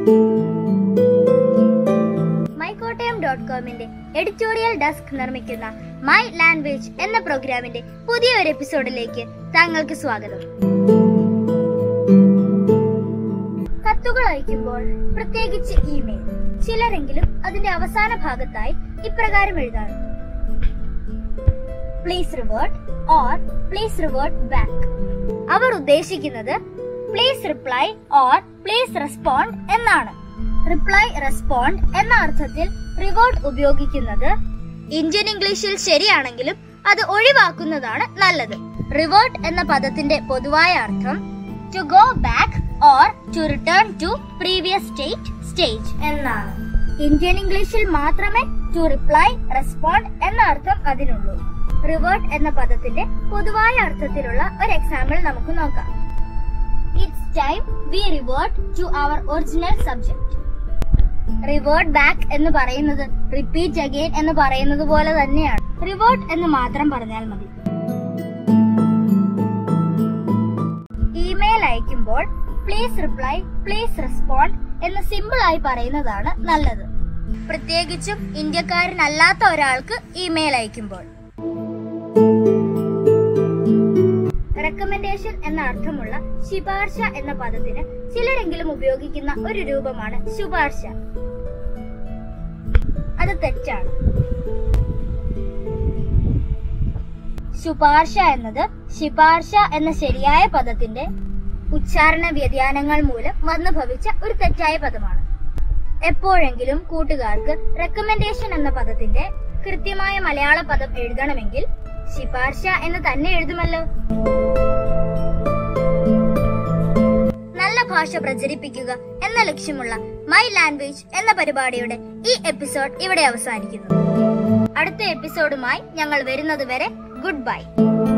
മൈക്കോട്ടയം dot കോമിന്റെ editorial desk നിർമ്മിക്കുന്ന my language എന്ന പ്രോഗ്രാമിന്റെ പുതിയ ഒരു എപ്പിസോഡിലേക്ക് താങ്കൾക്ക് സ്വാഗതം കത്തുകൾ അയക്കുമ്പോൾ പ്രത്യേകിച്ച് ഇമെയിൽ ചിലരെങ്കിലും അതിന്റെ അവസാന ഭാഗത്തായി ഇപ്രകാരം എഴുതാറുണ്ട് please revert or please revert back അവർ ഉദ്ദേശിക്കുന്നത് please reply or please respond എന്നാണ് റിപ്ലൈ റെസ്പോണ്ട് എന്ന അർത്ഥത്തിൽ റിവേർട്ട് ഉപയോഗിക്കുന്നത് ഇന്ത്യൻ ഇംഗ്ലീഷിൽ ശരിയാണെങ്കിലും അത് ഒഴിവാക്കുന്നതാണ് നല്ലത് റിവേർട്ട് എന്ന പദത്തിന്റെ പൊതുവായ അർത്ഥം to go back or to return to previous state stage എന്നാണ് ഇന്ത്യൻ ഇംഗ്ലീഷിൽ മാത്രമേ ടു റിപ്ലൈ റെസ്പോണ്ട് എന്ന അർത്ഥം അതിനുള്ളൂ റിവേർട്ട് എന്ന പദത്തിന്റെ പൊതുവായ അർത്ഥത്തിലുള്ള ഒരു എക്സാമ്പിൾ നമുക്ക് നോക്കാം it's time we revert to our original subject revert back എന്ന് പറയുന്നത് റിപ്പീറ്റ് അഗെയിൻ എന്ന് പറയുന്നത് പോലെ തന്നെയാണ് റിവേർട്ട് എന്ന് മാത്രം പറഞ്ഞാൽ മതി ഇമെയിൽ അയക്കുമ്പോൾ പ്ലീസ് റിപ്ലൈ പ്ലീസ് റെസ്പോണ്ട് എന്ന് സിമ്പിൾ ആയി പറയുന്നതാണ് നല്ലത് പ്രത്യേകിച്ചും ഇന്ത്യക്കാരനല്ലാത്ത ഒരാൾക്ക് ഇമെയിൽ അയക്കുമ്പോൾ റെക്കമെൻഡേഷൻ എന്ന അർത്ഥമുള്ള ശിപാർശ എന്ന പദത്തിന് ചിലരെങ്കിലും ഉപയോഗിക്കുന്ന ഒരു രൂപമാണ് ശുപാർശ അത് തെറ്റാണ് ശുപാർശ എന്നത് ശിപാർശ എന്ന ശരിയായ പദത്തിന്റെ ഉച്ചാരണ വ്യതിയാനങ്ങൾ മൂലം വന്നു ഭവിച്ച ഒരു തെറ്റായ പദമാണ് എപ്പോഴെങ്കിലും കൂട്ടുകാർക്ക് റെക്കമെൻഡേഷൻ എന്ന പദത്തിന്റെ കൃത്യമായ മലയാള പദം എഴുതണമെങ്കിൽ ശിപാർശ എന്ന് തന്നെ എഴുതുമല്ലോ നല്ല ഭാഷ പ്രചരിപ്പിക്കുക എന്ന ലക്ഷ്യമുള്ള മൈ ലാംഗ്വേജ് എന്ന പരിപാടിയുടെ ഈ എപ്പിസോഡ് ഇവിടെ അവസാനിക്കുന്നു അടുത്ത എപ്പിസോഡുമായി ഞങ്ങൾ വരുന്നത് വരെ ഗുഡ് ബൈ